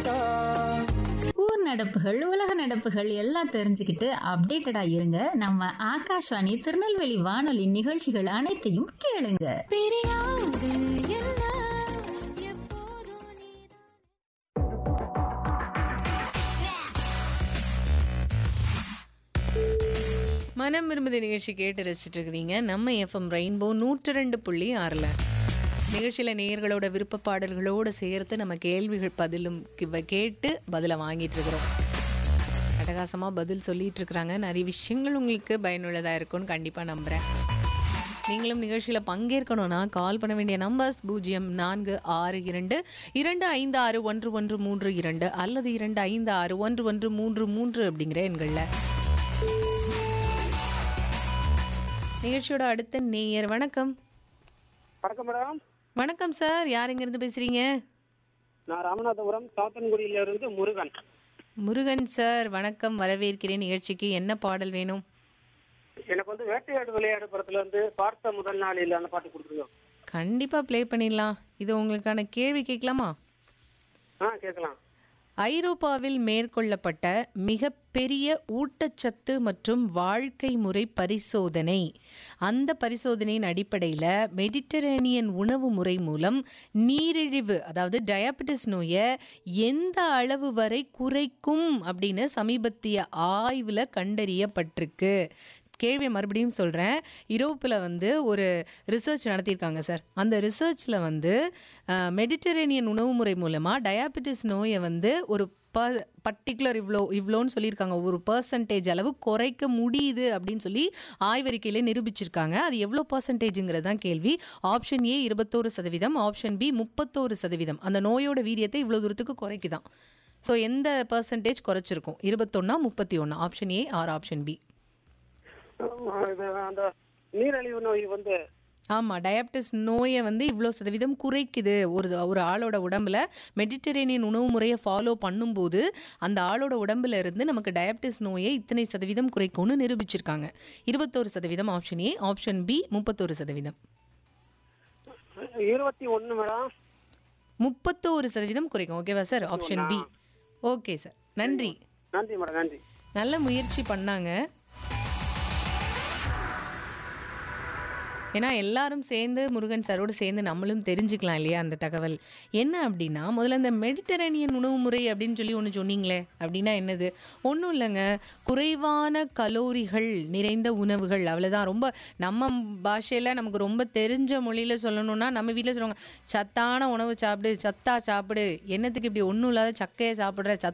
ஊர் நடப்புகள் உலக நடப்புகள் எல்லாம் தெரிஞ்சுக்கிட்டு அப்டேட்டடா இருங்க நம்ம ஆகாஷ்வாணி திருநெல்வேலி வானொலி நிகழ்ச்சிகள் அனைத்தையும் கேளுங்க மனம் விரும்புத நிகழ்ச்சி கேட்டு ரசிச்சுட்டு இருக்கிறீங்க நம்ம எஃப்எம் ரெயின்போ நூற்றி ரெண்டு புள்ளி ஆறில் நிகழ்ச்சியில் நேயர்களோட விருப்ப பாடல்களோடு சேர்த்து நம்ம கேள்விகள் பதிலும் கிவ- கேட்டு பதிலை வாங்கிட்டு இருக்கிறோம் அட்டகாசமாக பதில் சொல்லிட்டு இருக்கிறாங்க நிறைய விஷயங்கள் உங்களுக்கு பயனுள்ளதாக இருக்கும்னு கண்டிப்பாக நம்புகிறேன் நீங்களும் நிகழ்ச்சியில் பங்கேற்கணும்னா கால் பண்ண வேண்டிய நம்பர்ஸ் பூஜ்ஜியம் நான்கு ஆறு இரண்டு இரண்டு ஐந்து ஆறு ஒன்று ஒன்று மூன்று இரண்டு அல்லது இரண்டு ஐந்து ஆறு ஒன்று ஒன்று மூன்று மூன்று அப்படிங்கிற எண்களில் நிகழ்ச்சியோட அடுத்த நேயர் வணக்கம் வணக்கம் மேடம் வணக்கம் சார் யார் இருந்து பேசுறீங்க நான் ராமநாதபுரம் சாத்தன்குடியில இருந்து முருகன் முருகன் சார் வணக்கம் வரவேற்கிறேன் நிகழ்ச்சிக்கு என்ன பாடல் வேணும் எனக்கு வந்து வேட்டையாடு விளையாடு படத்துல இருந்து பார்த்த முதல் நாளில் அந்த பாட்டு கொடுத்துருக்கோம் கண்டிப்பா ப்ளே பண்ணிடலாம் இது உங்களுக்கான கேள்வி கேட்கலாமா ஆ கேட்கலாம் ஐரோப்பாவில் மேற்கொள்ளப்பட்ட மிகப்பெரிய ஊட்டச்சத்து மற்றும் வாழ்க்கை முறை பரிசோதனை அந்த பரிசோதனையின் அடிப்படையில் மெடிட்டரேனியன் உணவு முறை மூலம் நீரிழிவு அதாவது டயபெட்டிஸ் நோயை எந்த அளவு வரை குறைக்கும் அப்படின்னு சமீபத்திய ஆய்வில் கண்டறியப்பட்டிருக்கு கேள்வியை மறுபடியும் சொல்கிறேன் யூரோப்பில் வந்து ஒரு ரிசர்ச் நடத்தியிருக்காங்க சார் அந்த ரிசர்ச்சில் வந்து மெடிட்டரேனியன் உணவு முறை மூலமாக டயாபெட்டிஸ் நோயை வந்து ஒரு ப பர்டிகுலர் இவ்வளோ இவ்வளோன்னு சொல்லியிருக்காங்க ஒரு பர்சன்டேஜ் அளவு குறைக்க முடியுது அப்படின்னு சொல்லி ஆய்வறிக்கையில் நிரூபிச்சிருக்காங்க அது எவ்வளோ பர்சன்டேஜுங்கிறது தான் கேள்வி ஆப்ஷன் ஏ இருபத்தோரு சதவீதம் ஆப்ஷன் பி முப்பத்தோரு சதவீதம் அந்த நோயோட வீரியத்தை இவ்வளோ தூரத்துக்கு குறைக்குதான் ஸோ எந்த பர்சன்டேஜ் குறைச்சிருக்கும் இருபத்தொன்னா முப்பத்தி ஒன்று option A or option B ஆ, இது அந்த நீரிழிவு நோய் வந்து ஆமாம் டயாபெட்டிஸ் நோயை வந்து இவ்வளோ சதவீதம் குறைக்குது ஒரு ஒரு ஆளோட உடம்புல மெடிட்டரேனியன் உணவு முறையை ஃபாலோ பண்ணும்போது அந்த ஆளோட உடம்புல இருந்து நமக்கு டயாபெட்டிஸ் நோயை இத்தனை சதவீதம் குறைக்கும்னு நிரூபிச்சிருக்காங்க இருபத்தோரு சதவீதம் ஆப்ஷன் ஏ ஆப்ஷன் பி முப்பத்தோரு சதவீதம் இருபத்தி ஒண்ணு மேடம் முப்பத்தோரு சதவீதம் குறைக்கும் ஓகேவா sir option B okay sir நன்றி நன்றி மேடம் நன்றி நல்ல முயற்சி பண்ணாங்க ஏன்னா எல்லாரும் சேர்ந்து முருகன் சாரோடு சேர்ந்து நம்மளும் தெரிஞ்சுக்கலாம் இல்லையா அந்த தகவல் என்ன அப்படின்னா முதல்ல இந்த மெடிட்டரேனியன் உணவு முறை அப்படின்னு சொல்லி ஒன்று சொன்னீங்களே அப்படின்னா என்னது ஒன்றும் இல்லைங்க குறைவான கலோரிகள் நிறைந்த உணவுகள் அவ்வளோதான் ரொம்ப நம்ம பாஷையில் நமக்கு ரொம்ப தெரிஞ்ச மொழியில் சொல்லணும்னா நம்ம வீட்டில் சொல்லுவாங்க சத்தான உணவு சாப்பிடு சத்தா சாப்பிடு என்னத்துக்கு இப்படி ஒன்றும் இல்லாத சக்கையை சாப்பிட்ற சத்து